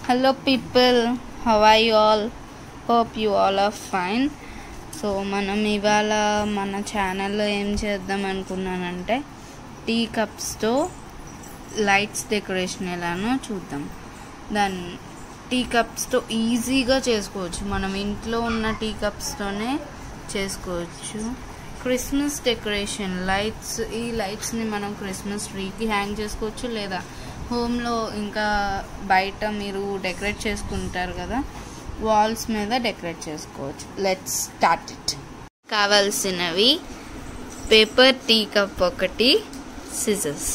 hello people how are you all hope you all are fine so మనం ఇవాళ మన ఛానల్లో ఏం చేద్దాం అనుకున్నానంటే టీ కప్స్తో లైట్స్ డెకరేషన్ ఎలానో చూద్దాం దాన్ని టీ కప్స్తో ఈజీగా చేసుకోవచ్చు మనం ఇంట్లో ఉన్న టీ కప్స్తోనే చేసుకోవచ్చు క్రిస్మస్ డెకరేషన్ లైట్స్ ఈ లైట్స్ని మనం క్రిస్మస్ ట్రీకి హ్యాంగ్ చేసుకోవచ్చు లేదా హోమ్లో ఇంకా బయట మీరు డెకరేట్ చేసుకుంటారు కదా వాల్స్ మీద డెకరేట్ చేసుకోవచ్చు లెట్స్ స్టార్ట్ ఇట్ కావాల్సినవి పేపర్ టీ కప్ ఒకటి సిజర్స్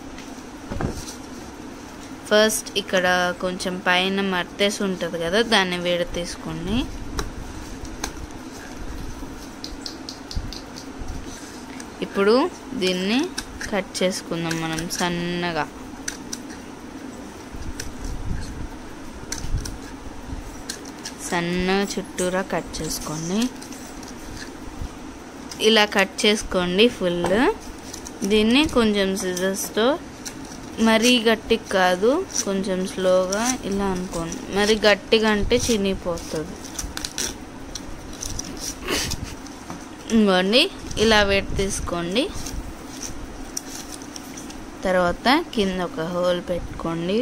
ఫస్ట్ ఇక్కడ కొంచెం పైన మర్తేసి ఉంటుంది కదా దాన్ని వేడ తీసుకోండి ఇప్పుడు దీన్ని కట్ చేసుకుందాం మనం సన్నగా సన్నగా చుట్టూరా కట్ చేసుకోండి ఇలా కట్ చేసుకోండి ఫుల్ దీన్ని కొంచెం సిజర్స్తో మరీ గట్టి కాదు కొంచెం స్లోగా ఇలా అనుకోండి మరి గట్టిగా అంటే చినిగిపోతుంది ఇంకోండి ఇలా వెట్ తీసుకోండి తర్వాత కింద ఒక హోల్ పెట్టుకోండి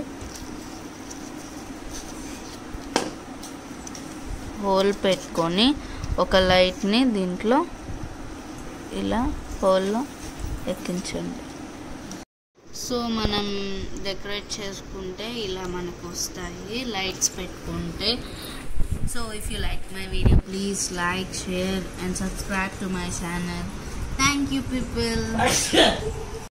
హోల్ పెట్టుకొని ఒక లైట్ని దీంట్లో ఇలా హోల్లో ఎక్కించండి సో మనం డెకరేట్ చేసుకుంటే ఇలా మనకు వస్తాయి లైట్స్ పెట్టుకుంటే so if you like my video please like share and subscribe to my channel thank you people